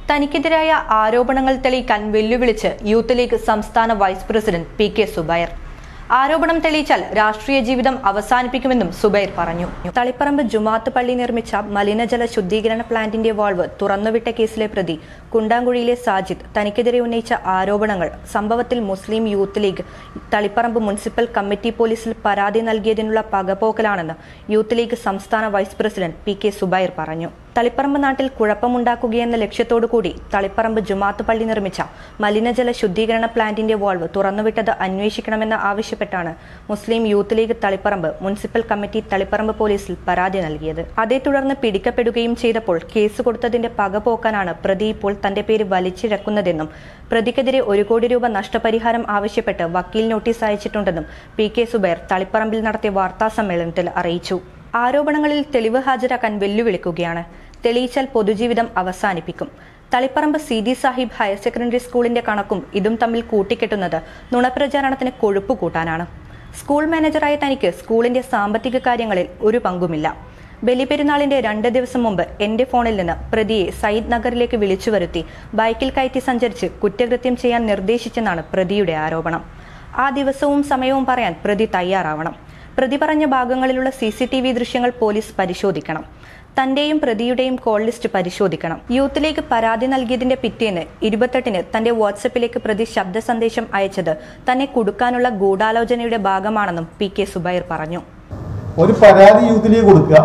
തനിക്കെതിരായ ആരോപണങ്ങൾ തെളിയിക്കാൻ വെല്ലുവിളിച്ച് യൂത്ത് ലീഗ് സംസ്ഥാന vice president P K Subair ആരോപണം തെളിയിച്ചാൽ രാഷ്ട്രീയ ജീവിതം അവസാനിപ്പിക്കുമെന്നും സുബൈർ പറഞ്ഞു തളിപ്പറമ്പ് ജുമാത്ത് പള്ളി നിർമ്മിച്ച മലിനജല ശുദ്ധീകരണ പ്ലാന്റിന്റെ വാൾവ് തുറന്നുവിട്ട കേസിലെ പ്രതി കുണ്ടാങ്കുഴിയിലെ സാജിദ് തനിക്കെതിരെ ഉന്നയിച്ച ആരോപണങ്ങൾ സംഭവത്തിൽ Muslim youth league Taliparamba municipal committee പോലീസിൽ പരാതി നൽകിയതിനുള്ള പകപോക്കലാണെന്ന് യൂത്ത് ലീഗ് സംസ്ഥാന vice president P K Subair പറഞ്ഞു തളിപ്പറമ്പ് നാട്ടിൽ കുഴപ്പമുണ്ടാക്കുകയെന്ന ലക്ഷ്യത്തോടു കൂടി തളിപ്പറമ്പ് ജുമാത്ത് പള്ളി നിർമ്മിച്ച മലിനജല ശുദ്ധീകരണ പ്ലാന്റിന്റെ വാൾവ് തുറന്നുവിട്ടത് അന്വേഷിക്കണമെന്ന് ആവശ്യപ്പെട്ടാണ് Muslim youth league Taliparamba municipal committee Taliparamba പോലീസിൽ പരാതി നൽകിയത് അതേ തുടർന്ന് പിടിക്കപ്പെടുകയും ചെയ്തപ്പോൾ കേസ് കൊടുത്തതിന്റെ പക പോക്കാനാണ് പ്രതി ഇപ്പോൾ തന്റെ പേര് വലിച്ചിഴക്കുന്നതെന്നും പ്രതിക്കെതിരെ ഒരു കോടി രൂപ നഷ്ടപരിഹാരം ആവശ്യപ്പെട്ട് വക്കീൽ നോട്ടീസ് അയച്ചിട്ടുണ്ടെന്നും പി കെ സുബൈർ തളിപ്പറമ്പിൽ നടത്തിയ വാർത്താ സമ്മേളനത്തിൽ അറിയിച്ചു ആരോപണങ്ങളിൽ തെളിവ് ഹാജരാക്കാൻ വെല്ലുവിളിക്കുകയാണ് തെളിയിച്ചാൽ പൊതുജീവിതം അവസാനിപ്പിക്കും Taliparamba C D Sahib higher secondary സ്കൂളിന്റെ കണക്കും ഇതും തമ്മിൽ കൂട്ടിക്കെട്ടുന്നത് നുണപ്രചാരണത്തിന് കൊഴുപ്പ് കൂട്ടാനാണ് സ്കൂൾ മാനേജറായ തനിക്ക് സ്കൂളിന്റെ സാമ്പത്തിക കാര്യങ്ങളിൽ ഒരു പങ്കുമില്ല ബലിപെരുന്നാളിന്റെ രണ്ട് ദിവസം മുമ്പ് എന്റെ ഫോണിൽ നിന്ന് പ്രതിയെ സയ്യിദ് നഗറിലേക്ക് വിളിച്ചു വരുത്തി ബൈക്കിൽ കയറ്റി സഞ്ചരിച്ച് കുറ്റകൃത്യം ചെയ്യാൻ നിർദ്ദേശിച്ചെന്നാണ് പ്രതിയുടെ ആരോപണം ആ ദിവസവും സമയവും പറയാൻ പ്രതി തയ്യാറാവണം പ്രതി പറഞ്ഞ ഭാഗങ്ങളിലുള്ള സി സി ടി വി ദൃശ്യങ്ങൾ പോലീസ് പരിശോധിക്കണം തന്റെയും പ്രതിയുടെയും കോൾ ലിസ്റ്റ് പരിശോധിക്കണം യൂത്തിലേക്ക് പരാതി നൽകിയതിന്റെ പിറ്റേന്ന് ഇരുപത്തെട്ടിന് തന്റെ വാട്സപ്പിലേക്ക് പ്രതി ശബ്ദ സന്ദേശം അയച്ചത് തന്നെ കുടുക്കാനുള്ള ഗൂഢാലോചനയുടെ ഭാഗമാണെന്നും പി കെ സുബൈർ പറഞ്ഞു ഒരു പരാതി യൂത്തിലേക്ക് കൊടുക്കുക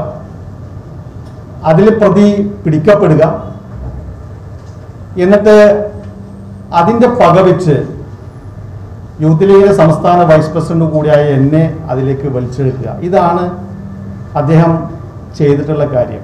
അതിൽ പ്രതി പിടിക്കപ്പെടുക എന്നിട്ട് അതിൻ്റെ പക വെച്ച് യൂത്ത് ലീഗിലെ സംസ്ഥാന വൈസ് പ്രസിഡന്റ് കൂടിയായ എന്നെ അതിലേക്ക് വലിച്ചെടുക്കുക ഇതാണ് അദ്ദേഹം ചെയ്തിട്ടുള്ള കാര്യം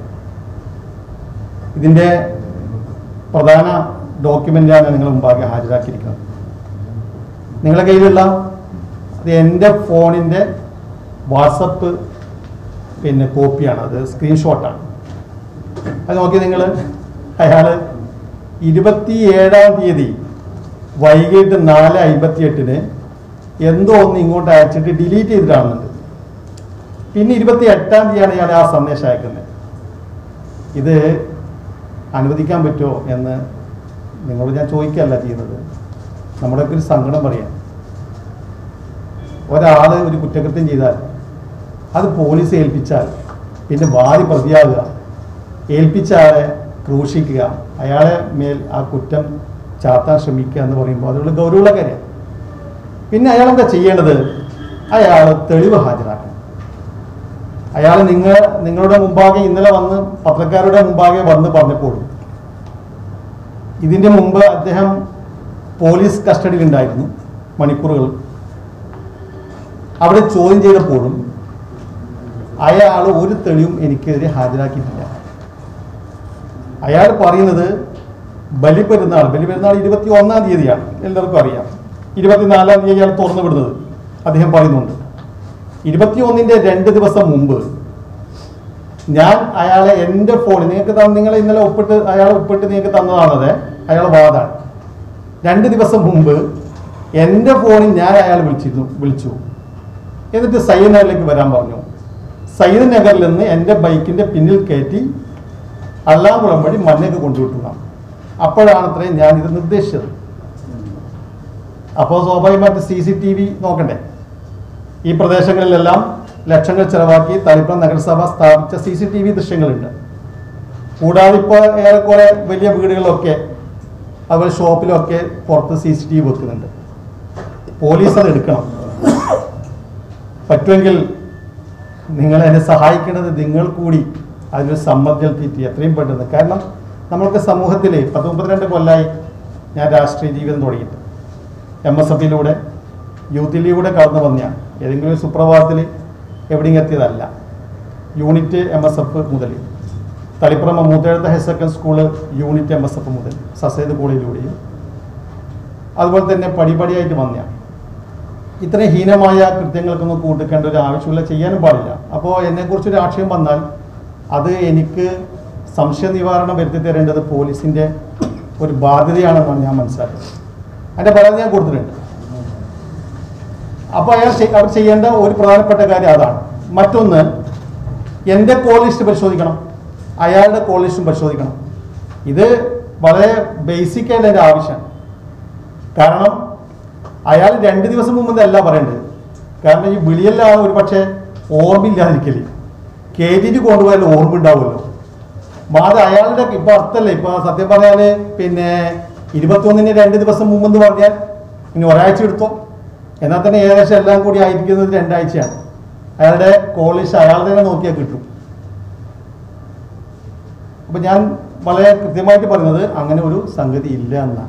ഇതിൻ്റെ പ്രധാന ഡോക്യുമെൻ്റാണ് നിങ്ങൾ മുമ്പാകെ ഹാജരാക്കിയിരിക്കുന്നത് നിങ്ങളുടെ കയ്യിലുള്ള അത് എൻ്റെ ഫോണിൻ്റെ വാട്സപ്പ് പിന്നെ കോപ്പിയാണ് അത് സ്ക്രീൻഷോട്ടാണ് അത് നോക്കി നിങ്ങൾ അയാൾ ഇരുപത്തി ഏഴാം തീയതി വൈകിട്ട് നാല് അമ്പത്തി എട്ടിന് എന്തോ ഒന്ന് ഇങ്ങോട്ട് അയച്ചിട്ട് ഡിലീറ്റ് ചെയ്തിട്ടാണെന്നുണ്ട് പിന്നെ ഇരുപത്തി എട്ടാം തീയതിയാണ് ഇയാൾ ആ സന്ദേശം അയക്കുന്നത് ഇത് അനുവദിക്കാൻ പറ്റുമോ എന്ന് നിങ്ങളോട് ഞാൻ ചോദിക്കുകയല്ല ചെയ്യുന്നത് നമ്മുടെയൊക്കെ ഒരു സങ്കടം പറയാം ഒരാൾ ഒരു കുറ്റകൃത്യം ചെയ്താൽ അത് പോലീസ് ഏൽപ്പിച്ചാൽ പിന്നെ വാദി പ്രതിയാകുക ഏൽപ്പിച്ച ആളെ ക്രൂശിക്കുക അയാളെ മേൽ ആ കുറ്റം ചാത്താൻ ശ്രമിക്കുക എന്ന് പറയുമ്പോൾ അതിനുള്ള ഗൗരവമുള്ള കാര്യം പിന്നെ അയാൾ എന്താ ചെയ്യേണ്ടത് അയാൾ തെളിവ് ഹാജരാക്കണം അയാൾ നിങ്ങൾ നിങ്ങളുടെ മുമ്പാകെ ഇന്നലെ വന്ന് പത്രക്കാരുടെ മുമ്പാകെ വന്ന് പറഞ്ഞപ്പോഴും ഇതിന്റെ മുമ്പ് അദ്ദേഹം പോലീസ് കസ്റ്റഡിയിൽ ഉണ്ടായിരുന്നു മണിക്കൂറുകൾ അവിടെ ചോദ്യം ചെയ്തപ്പോഴും അയാൾ ഒരു തെളിവും എനിക്കെതിരെ ഹാജരാക്കിയിട്ടില്ല അയാൾ പറയുന്നത് ബലിപെരുന്നാൾ ബലിപെരുന്നാൾ ഇരുപത്തി ഒന്നാം തീയതിയാണ് എല്ലാവർക്കും അറിയാം ഇരുപത്തിനാലാം തീയതി അയാൾ തുറന്നു വിടുന്നത് അദ്ദേഹം പറയുന്നുണ്ട് ഇരുപത്തി ഒന്നിന്റെ രണ്ട് ദിവസം മുമ്പ് ഞാൻ അയാളെ എൻ്റെ ഫോണിൽ നിങ്ങൾക്ക് തന്ന നിങ്ങൾ ഇന്നലെ ഒപ്പിട്ട് അയാൾ ഒപ്പിട്ട് നിങ്ങൾക്ക് തന്നതാണത് അയാൾ വാദാണ് രണ്ട് ദിവസം മുമ്പ് എൻ്റെ ഫോണിൽ ഞാൻ അയാൾ വിളിച്ചിരുന്നു വിളിച്ചു എന്നിട്ട് സയ്യദ് നഗറിലേക്ക് വരാൻ പറഞ്ഞു സയ്യദ് നഗറിൽ നിന്ന് എൻ്റെ ബൈക്കിൻ്റെ പിന്നിൽ കയറ്റി അല്ലാമ്പുഴം വഴി മണ്ണേക്ക് കൊണ്ടുവിട്ടതാണ് അപ്പോഴാണ് അത്രയും ഞാൻ ഇത് നിർദ്ദേശിച്ചത് അപ്പോൾ സ്വാഭാവികമായിട്ട് സി സി ടി വി നോക്കണ്ടേ ഈ പ്രദേശങ്ങളിലെല്ലാം ലക്ഷങ്ങൾ ചെലവാക്കി തളിപ്പുറം നഗരസഭ സ്ഥാപിച്ച സി സി ടി വി ദൃശ്യങ്ങളുണ്ട് കൂടാതെ ഇപ്പോൾ ഏറെക്കുറെ വലിയ വീടുകളിലൊക്കെ അതുപോലെ ഷോപ്പിലൊക്കെ പുറത്ത് സി സി ടി വി വെക്കുന്നുണ്ട് പോലീസ് അത് എടുക്കണം പറ്റുമെങ്കിൽ നിങ്ങൾ എന്നെ സഹായിക്കേണ്ടത് നിങ്ങൾ കൂടി അതിനൊരു സമ്മർദ്ദം ചെലുത്തിയിട്ട് എത്രയും പെട്ടെന്ന് കാരണം നമ്മൾക്ക് സമൂഹത്തിൽ പത്ത് മുപ്പത്തിരണ്ട് കൊല്ലമായി ഞാൻ രാഷ്ട്രീയ ജീവിതം തുടങ്ങിയിട്ട് എം എസ് എഫിലൂടെ യൂത്ത് ലീഗിലൂടെ കടന്നു വന്നതാണ് ഏതെങ്കിലും ഒരു സുപ്രഭാതത്തിൽ എവിടെയും എത്തിയതല്ല യൂണിറ്റ് എം എസ് എഫ് മുതൽ Thalippuram Moothedath higher secondary school unit M S F മുതൽ സസേദ് കോളേജിലൂടെയും അതുപോലെ തന്നെ പടിപടിയായിട്ട് വന്നതാണ് ഇത്രയും ഹീനമായ കൃത്യങ്ങൾക്കൊന്നും കൂട്ടിക്കേണ്ട ഒരു ആവശ്യമില്ല ചെയ്യാനും പാടില്ല അപ്പോൾ എന്നെക്കുറിച്ചൊരു ആക്ഷേപം വന്നാൽ അത് എനിക്ക് സംശയ നിവാരണം വരുത്തി തരേണ്ടത് പോലീസിൻ്റെ ഒരു ബാധ്യതയാണെന്നാണ് ഞാൻ മനസ്സിലാക്കുന്നത് അതിൻ്റെ പരാതി ഞാൻ കൊടുത്തിട്ടുണ്ട് അപ്പോൾ അയാൾ ചെയ്- അവർ ചെയ്യേണ്ട ഒരു പ്രധാനപ്പെട്ട കാര്യം അതാണ് മറ്റൊന്ന് എൻ്റെ കോൾ ലിസ്റ്റ് പരിശോധിക്കണം അയാളുടെ കോൾ ലിസ്റ്റും പരിശോധിക്കണം ഇത് വളരെ ബേസിക് ആയിട്ട് അതിൻ്റെ ആവശ്യം കാരണം അയാൾ രണ്ട് ദിവസം മുമ്പ് അല്ല പറയേണ്ടത് കാരണം ഈ വിളിയെല്ലാം ഒരു പക്ഷേ ഓർമ്മയില്ലാതിരിക്കല് കയറ്റിട്ട് കൊണ്ടുപോയാൽ ഓർമ്മ ഉണ്ടാവുമല്ലോ മാറി അയാളുടെ ഇപ്പൊ അർത്ഥമല്ല ഇപ്പൊ സത്യം പറഞ്ഞാല് പിന്നെ ഇരുപത്തൊന്നിന് രണ്ട് ദിവസം മുമ്പെന്ന് പറഞ്ഞാൽ ഇനി ഒരാഴ്ച എടുത്തോ എന്നാൽ തന്നെ ഏകദേശം എല്ലാം കൂടി ആയിരിക്കുന്നത് രണ്ടാഴ്ചയാണ് അയാളുടെ കോളിഷ് അയാൾ തന്നെ നോക്കിയാൽ കിട്ടും അപ്പൊ ഞാൻ വളരെ കൃത്യമായിട്ട് പറയുന്നത് അങ്ങനെ ഒരു സംഗതി ഇല്ല എന്നാണ്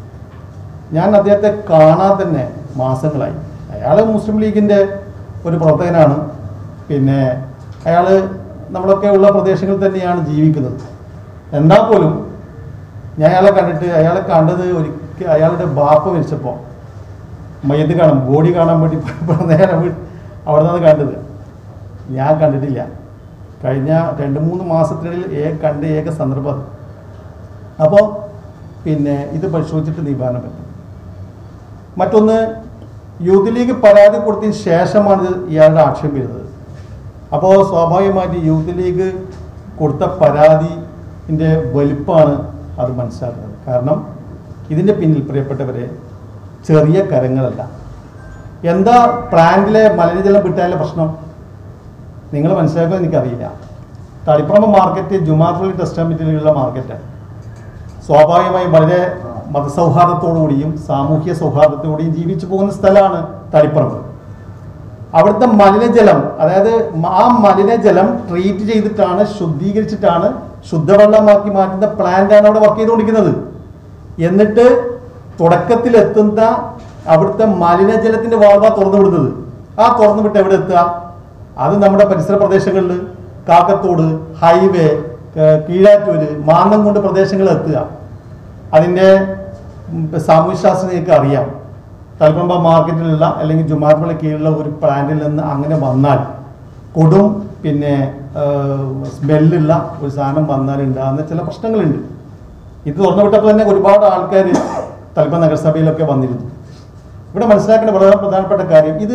ഞാൻ അദ്ദേഹത്തെ കാണാൻ തന്നെ മാസങ്ങളായി അയാൾ മുസ്ലിം ലീഗിൻ്റെ ഒരു പ്രവർത്തകനാണ് പിന്നെ അയാൾ നമ്മളൊക്കെ ഉള്ള പ്രദേശങ്ങളിൽ തന്നെയാണ് ജീവിക്കുന്നത് എന്നാൽ പോലും ഞാൻ അയാളെ കണ്ടിട്ട് അയാളെ കണ്ടത് ഒരിക്കൽ അയാളുടെ ബാപ്പ മരിച്ചപ്പോൾ മയ്യത്ത് കാണാൻ ബോഡി കാണാൻ വേണ്ടി പോയപ്പോൾ നേരെ വീ- അവിടെ നിന്ന് കണ്ടത് ഞാൻ കണ്ടിട്ടില്ല കഴിഞ്ഞ രണ്ട് മൂന്ന് മാസത്തിനിടയിൽ ഏ കണ്ട ഏക സന്ദർഭം അത് അപ്പോൾ പിന്നെ ഇത് പരിശോധിച്ചിട്ട് നിവാരണം പറ്റും മറ്റൊന്ന് യൂത്ത് ലീഗ് പരാതി കൊടുത്തതിന് ശേഷമാണ് ഇത് ഇയാളുടെ ആക്ഷേപം വരുന്നത് അപ്പോൾ സ്വാഭാവികമായിട്ട് യൂത്ത് ലീഗ് കൊടുത്ത പരാതിൻ്റെ വലിപ്പമാണ് അത് മനസ്സിലാക്കുന്നത് കാരണം ഇതിൻ്റെ പിന്നിൽ പ്രിയപ്പെട്ടവരെ ചെറിയ കരങ്ങളല്ല എന്താ പ്ലാന്റിലെ മലിനജലം വിട്ടാലെ പ്രശ്നം നിങ്ങൾ മനസ്സിലാക്കുമെന്ന് എനിക്കറിയില്ല തളിപ്പറമ്പ് മാർക്കറ്റ് ജുമാർപ്പള്ളി ടെസ്റ്റാമെൻറ്റിലുള്ള മാർക്കറ്റാണ് സ്വാഭാവികമായും വളരെ മതസൗഹാർദ്ദത്തോടുകൂടിയും സാമൂഹ്യ സൗഹാർദ്ദത്തോടുകൂടിയും ജീവിച്ചു പോകുന്ന സ്ഥലമാണ് തളിപ്പറമ്പ് അവിടുത്തെ മലിനജലം അതായത് മ- ആ മലിനജലം ട്രീറ്റ് ചെയ്തിട്ടാണ് ശുദ്ധീകരിച്ചിട്ടാണ് ശുദ്ധവെള്ളമാക്കി മാറ്റുന്ന പ്ലാന്റാണ് അവിടെ വർക്ക് ചെയ്തുകൊണ്ടിരിക്കുന്നത് എന്നിട്ട് തുടക്കത്തിൽ എത്തുന്ന അവിടുത്തെ മലിനജലത്തിന്റെ വാൾവ തുറന്നു വിടുന്നത് ആ തുറന്നു വിട്ട് എവിടെ എത്തുക അത് നമ്മുടെ പരിസര പ്രദേശങ്ങളിൽ കാക്കത്തോട് ഹൈവേ ഏർ കീഴാറ്റൂര് മാന്നംകുണ്ട് പ്രദേശങ്ങളിൽ എത്തുക അതിൻ്റെ സാമൂഹ്യശാസ്ത്രം നിങ്ങൾക്ക് അറിയാം തലപ്പമ്പ മാർക്കറ്റിലുള്ള അല്ലെങ്കിൽ ജുമാർപ്പള്ളി കീഴിലുള്ള ഒരു പ്ലാന്റിൽ നിന്ന് അങ്ങനെ വന്നാൽ കൊടും പിന്നെ സ്മെല്ലുള്ള ഒരു സാധനം വന്നാൽ ഉണ്ടാകുന്ന ചില പ്രശ്നങ്ങളുണ്ട് ഇത് തുറന്നു വിട്ടപ്പോൾ തന്നെ ഒരുപാട് ആൾക്കാർ തലപ്പ നഗരസഭയിലൊക്കെ വന്നിരുന്നു ഇവിടെ മനസ്സിലാക്കേണ്ട വളരെ പ്രധാനപ്പെട്ട കാര്യം ഇത്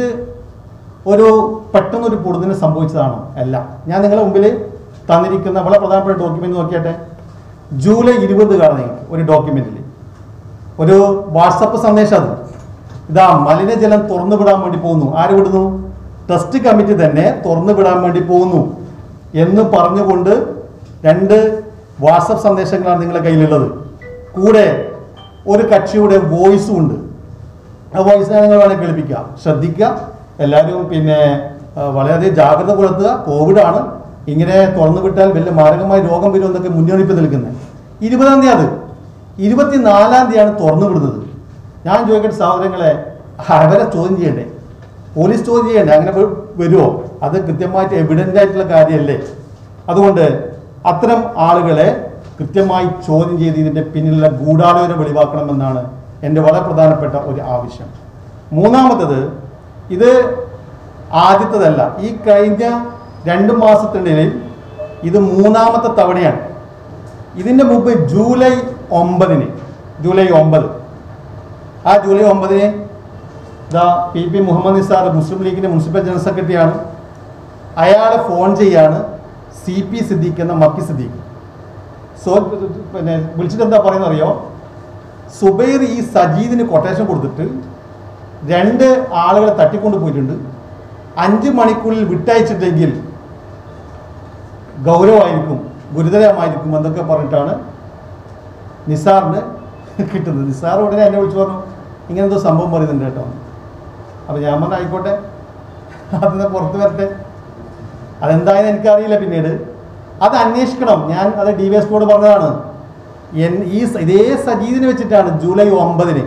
ഒരു പെട്ടെന്നൊരു പൊടുതിന് സംഭവിച്ചതാണോ അല്ല ഞാൻ നിങ്ങളുടെ മുമ്പിൽ തന്നിരിക്കുന്ന വളരെ പ്രധാനപ്പെട്ട ഡോക്യുമെന്റ് നോക്കിയാട്ടെ ജൂലൈ ഇരുപത് കാണുന്ന നിങ്ങൾക്ക് ഒരു ഡോക്യുമെന്റിൽ ഒരു വാട്സപ്പ് സന്ദേശം അത് ഇതാ മലിനജലം തുറന്നു വിടാൻ വേണ്ടി പോകുന്നു ആര് വിടുന്നു ടെസ്റ്റ് കമ്മിറ്റി തന്നെ തുറന്നു വിടാൻ വേണ്ടി പോകുന്നു എന്ന് പറഞ്ഞുകൊണ്ട് രണ്ട് വാട്സപ്പ് സന്ദേശങ്ങളാണ് നിങ്ങളുടെ കയ്യിലുള്ളത് കൂടെ ഒരു കക്ഷിയുടെ വോയിസും ഉണ്ട് ആ വോയിസിനെ നിങ്ങൾ വേണമെങ്കിൽ കേൾപ്പിക്കുക ശ്രദ്ധിക്കുക എല്ലാവരും പിന്നെ ആ, വളരെയധികം ജാഗ്രത പുലർത്തുക കോവിഡാണ് ഇങ്ങനെ തുറന്നു വിട്ടാൽ വലിയ മാരകമായ രോഗം വരും എന്നൊക്കെ മുന്നറിയിപ്പ് നിൽക്കുന്നത് ഇരുപതാം തീയതി അത് ഇരുപത്തിനാലാം തീയതിയാണ് തുറന്നു വിടുന്നത് ഞാൻ ചോദിക്കട്ടെ സഹോദരങ്ങളെ അവരെ ചോദ്യം ചെയ്യണ്ടേ പോലീസ് ചോദ്യം ചെയ്യണ്ടേ അങ്ങനെ വ- വരുമോ അത് കൃത്യമായിട്ട് എവിഡൻ്റ് ആയിട്ടുള്ള കാര്യമല്ലേ അതുകൊണ്ട് അത്തരം ആളുകളെ കൃത്യമായി ചോദ്യം ചെയ്ത് ഇതിൻ്റെ പിന്നിലുള്ള ഗൂഢാലോചന വെളിവാക്കണമെന്നാണ് എൻ്റെ വളരെ പ്രധാനപ്പെട്ട ഒരു ആവശ്യം മൂന്നാമത്തത് ഇത് ആദ്യത്തതല്ല ഈ കഴിഞ്ഞ രണ്ട് മാസത്തിനിടയിൽ ഇത് മൂന്നാമത്തെ തവണയാണ് ഇതിൻ്റെ മുമ്പ് ജൂലൈ ഒമ്പതിന് ജൂലൈ ഒമ്പത് ആ ജൂലൈ ഒമ്പതിന് ഇതാ P P Muhammad Nisar Muslim ലീഗിൻ്റെ മുനിസിപ്പൽ ജനറൽ സെക്രട്ടറിയാണ് അയാളെ ഫോൺ ചെയ്യാണ് സി പി സിദ്ദീഖ് എന്ന മക്കി സിദ്ദീഖ് സോ പിന്നെ വിളിച്ചിട്ട് എന്താ പറയുന്നത് അറിയോ സുബൈർ ഈ സജീദിന് കൊട്ടേഷൻ കൊടുത്തിട്ട് രണ്ട് ആളുകളെ തട്ടിക്കൊണ്ട് പോയിട്ടുണ്ട് അഞ്ച് മണിക്കൂറിൽ വിട്ടയച്ചിട്ടെങ്കിൽ ഗൗരവമായിരിക്കും ഗുരുതരമായിരിക്കും എന്നൊക്കെ പറഞ്ഞിട്ടാണ് നിസാറിന് കിട്ടുന്നത് നിസാർ ഉടനെ എന്നെ വിളിച്ചു പറഞ്ഞു ഇങ്ങനെ എന്തോ സംഭവം പറയുന്നുണ്ട് കേട്ടോ അപ്പോൾ ഞാൻ പറഞ്ഞു ആയിക്കോട്ടെ അതിന് പുറത്ത് വരട്ടെ അതെന്തായെന്ന് എനിക്കറിയില്ല പിന്നീട് അത് അന്വേഷിക്കണം ഞാൻ അത് ഡി വി എസ് കോഡ് പറഞ്ഞതാണ് എൻ ഈ സ- ഇതേ സജീദിനെ വെച്ചിട്ടാണ് ജൂലൈ ഒമ്പതിന്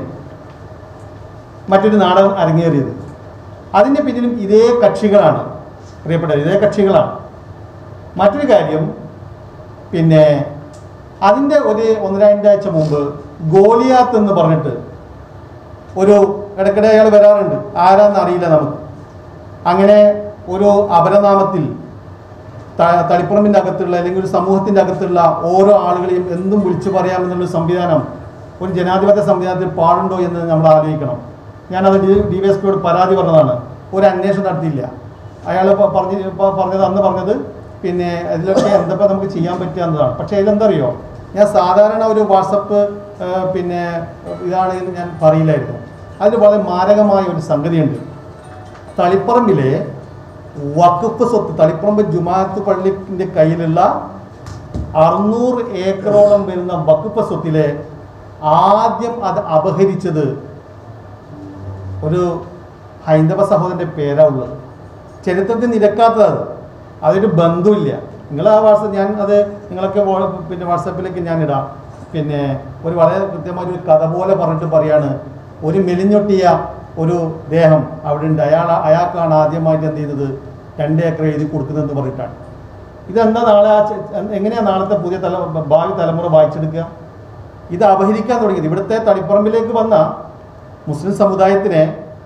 മറ്റൊരു നാടകം അരങ്ങേറിയത് അതിൻ്റെ പിന്നിലും ഇതേ കക്ഷികളാണ് പ്രിയപ്പെട്ട ഇതേ കക്ഷികളാണ് മറ്റൊരു കാര്യം പിന്നെ അതിൻ്റെ ഒരു ഒന്ന് രണ്ടാഴ്ച മുമ്പ് ഗോലിയാത്ത് എന്ന് പറഞ്ഞിട്ട് ഒരു ഇടയ്ക്കിടെ അയാൾ വരാറുണ്ട് ആരാന്ന് അറിയില്ല നമുക്ക് അങ്ങനെ ഒരു അപരനാമത്തിൽ ത- തളിപ്പറമ്പിൻ്റെ അകത്തുള്ള അല്ലെങ്കിൽ ഒരു സമൂഹത്തിൻ്റെ അകത്തുള്ള ഓരോ ആളുകളെയും എന്തും വിളിച്ചു പറയാമെന്നുള്ള സംവിധാനം ഒരു ജനാധിപത്യ സംവിധാനത്തിൽ പാടുണ്ടോ എന്ന് നമ്മൾ ആലോചിക്കണം ഞാനത് ഡി ഡി വി എസ് പിയോട് പരാതി പറഞ്ഞതാണ് ഒരു അന്വേഷണം നടത്തിയില്ല അയാൾ പറഞ്ഞ് ഇപ്പൊ പറഞ്ഞത് അന്ന് പറഞ്ഞത് പിന്നെ ഇതിലൊക്കെ എന്തൊക്കെ നമുക്ക് ചെയ്യാൻ പറ്റുക എന്നതാണ് പക്ഷേ ഇതെന്താ അറിയോ ഞാൻ സാധാരണ ഒരു വാട്സപ്പ് ആ, പിന്നെ ഇതാണ് എന്ന് ഞാൻ പറയില്ലായിരുന്നു അതിൽ വളരെ മാരകമായ ഒരു സംഗതിയുണ്ട് തളിപ്പറമ്പിലെ വഖഫ് സ്വത്ത് തളിപ്പറമ്പ് ജുമാഅത്ത് പള്ളിൻ്റെ കയ്യിലുള്ള അറുന്നൂറ് ഏക്കറോളം വരുന്ന വഖഫ് സ്വത്തിലെ ആദ്യം അത് അപഹരിച്ചത് ഒരു ഹൈന്ദവ സഹോദരൻ്റെ പേരാ ഉള്ളത് ചരിത്രത്തിൽ നിരക്കാത്തത് അതൊരു ബന്ധമില്ല നിങ്ങൾ ആ വാട്സപ്പ് ഞാൻ അത് നിങ്ങളൊക്കെ വാ- പിന്നെ വാട്സപ്പിലേക്ക് ഞാൻ ഇടാം പിന്നെ ഒരു വളരെ കൃത്യമായ ഒരു കഥ പോലെ പറഞ്ഞിട്ട് പറയാണ് ഒരു മെലിഞ്ഞൊട്ടിയ ഒരു ദേഹം അവിടെ ഉണ്ട് അയാൾ അയാൾക്കാണ് ആദ്യമായിട്ട് എന്ത് ചെയ്തത് രണ്ട് ഏക്കർ എഴുതി കൊടുക്കുന്നതെന്ന് പറഞ്ഞിട്ടാണ് ഇതെന്താ നാളെ ആ ചെ- എങ്ങനെയാ നാളത്തെ പുതിയ തല ഭാവി തലമുറ വായിച്ചെടുക്കുക ഇത് അപഹരിക്കാൻ തുടങ്ങിയത് ഇവിടുത്തെ തളിപ്പറമ്പിലേക്ക് വന്ന മുസ്ലിം സമുദായത്തിനെ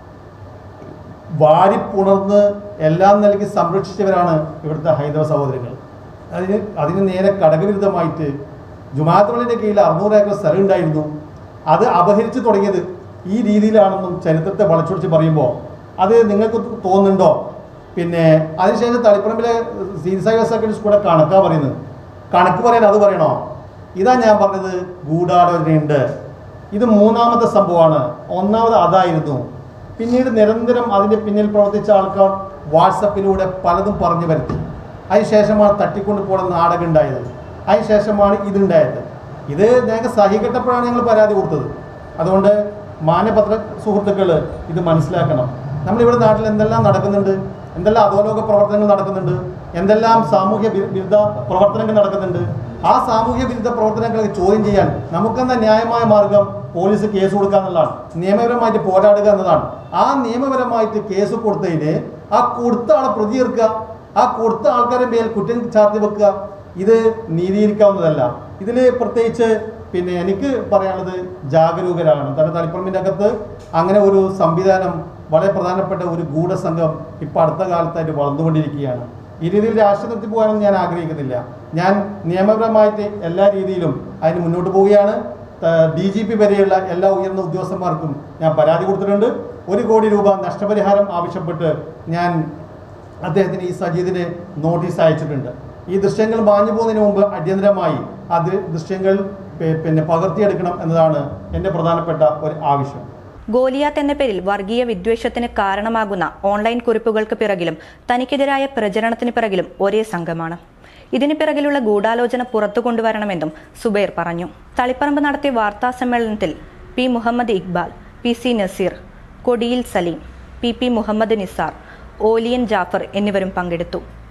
വാരിപ്പുണർന്ന് എല്ലാം നൽകി സംരക്ഷിച്ചവരാണ് ഇവിടുത്തെ ഹൈന്ദവ സഹോദരങ്ങൾ അതിന് അതിന് നേരെ കടകവിരുദ്ധമായിട്ട് ജുമാത്തുള്ളിൻ്റെ കീഴിൽ അറുന്നൂറ് ഏക്കർ സ്ഥലം ഉണ്ടായിരുന്നു അത് അപഹരിച്ചു തുടങ്ങിയത് ഈ രീതിയിലാണെന്നും ചരിത്രത്തെ വളച്ചൊടിച്ച് പറയുമ്പോൾ അത് നിങ്ങൾക്ക് തോന്നുന്നുണ്ടോ പിന്നെ അതിനുശേഷം തളിപ്പറമ്പിലെ സീനിയർ ഹയർ സെക്കൻഡറി സ്കൂളിലെ കണക്കാ പറയുന്നത് കണക്ക് പറയാൻ അത് പറയണോ ഇതാ ഞാൻ പറഞ്ഞത് ഗൂഢാലോചനയുണ്ട് ഇത് മൂന്നാമത്തെ സംഭവമാണ് ഒന്നാമത് അതായിരുന്നു പിന്നീട് നിരന്തരം അതിൻ്റെ പിന്നിൽ പ്രവർത്തിച്ച ആൾക്കാർ വാട്സപ്പിലൂടെ പലതും പറഞ്ഞു വരുത്തി അതിനുശേഷമാണ് തട്ടിക്കൊണ്ട് പോകുന്ന നാടകം ഉണ്ടായത് അതിനുശേഷമാണ് ഇതുണ്ടായത് ഇത് ഞങ്ങൾക്ക് സഹികെട്ടപ്പോഴാണ് ഞങ്ങൾ പരാതി കൊടുത്തത് അതുകൊണ്ട് മാന്യപത്ര സുഹൃത്തുക്കൾ ഇത് മനസ്സിലാക്കണം നമ്മളിവിടെ നാട്ടിൽ എന്തെല്ലാം നടക്കുന്നുണ്ട് എന്തെല്ലാം അധോലോക പ്രവർത്തനങ്ങൾ നടക്കുന്നുണ്ട് എന്തെല്ലാം സാമൂഹ്യ വി- വിരുദ്ധ പ്രവർത്തനങ്ങൾ നടക്കുന്നുണ്ട് ആ സാമൂഹ്യ വിരുദ്ധ പ്രവർത്തനങ്ങളെ ചോദ്യം ചെയ്യാൻ നമുക്കെന്ന ന്യായമായ മാർഗം പോലീസ് കേസ് കൊടുക്കുക എന്നുള്ളതാണ് നിയമപരമായിട്ട് പോരാടുക എന്നതാണ് ആ നിയമപരമായിട്ട് കേസ് കൊടുത്തതിന് ആ കൊടുത്ത ആളെ പ്രതി ചേർക്കുക ആ കൊടുത്ത ആൾക്കാരുടെ മേൽ കുറ്റം ചാർത്തി വെക്കുക ഇത് നീതീകരിക്കാവുന്നതല്ല ഇതിൽ പ്രത്യേകിച്ച് പിന്നെ എനിക്ക് പറയാനുള്ളത് ജാഗരൂകരാണ് കാരണം തളിപ്പറമ്പിൻ്റെ അകത്ത് അങ്ങനെ ഒരു സംവിധാനം വളരെ പ്രധാനപ്പെട്ട ഒരു ഗൂഢസംഘം ഇപ്പം അടുത്ത കാലത്തായിട്ട് വളർന്നുകൊണ്ടിരിക്കുകയാണ് ഈ രീതിയിൽ രാഷ്ട്രീയത്തിൽ പോകാനൊന്നും ഞാൻ ആഗ്രഹിക്കുന്നില്ല ഞാൻ നിയമപരമായിട്ട് എല്ലാ രീതിയിലും അതിന് മുന്നോട്ട് പോവുകയാണ് ഡി ജി പി വരെയുള്ള എല്ലാ ഉയർന്ന ഉദ്യോഗസ്ഥന്മാർക്കും ഞാൻ പരാതി കൊടുത്തിട്ടുണ്ട് ഒരു കോടി രൂപ നഷ്ടപരിഹാരം ആവശ്യപ്പെട്ട് ഞാൻ അദ്ദേഹത്തിന് ഈ സജീദിന് നോട്ടീസ് അയച്ചിട്ടുണ്ട് ഈ ദൃശ്യങ്ങൾ മാഞ്ഞു പോകുന്നതിന് മുമ്പ് അടിയന്തരമായി അത് ദൃശ്യങ്ങൾ പി- പിന്നെ പകർത്തിയെടുക്കണം എന്നതാണ് എൻ്റെ പ്രധാനപ്പെട്ട ഒരു ആവശ്യം ഗോലിയാത്ത് എന്ന പേരിൽ വർഗീയ വിദ്വേഷത്തിന് കാരണമാകുന്ന ഓൺലൈൻ കുറിപ്പുകൾക്ക് പിറകിലും തനിക്കെതിരായ പ്രചരണത്തിന് പിറകിലും ഒരേ സംഘമാണ് ഇതിന് പിറകിലുള്ള ഗൂഢാലോചന പുറത്തു കൊണ്ടുവരണമെന്നും സുബൈർ പറഞ്ഞു തളിപ്പറമ്പ് നടത്തിയ വാർത്താ സമ്മേളനത്തിൽ P Muhammad Iqbal P C Naseer Kodiyil Saleem P P Muhammad Nisar Oliyan Jafar എന്നിവരും പങ്കെടുത്തു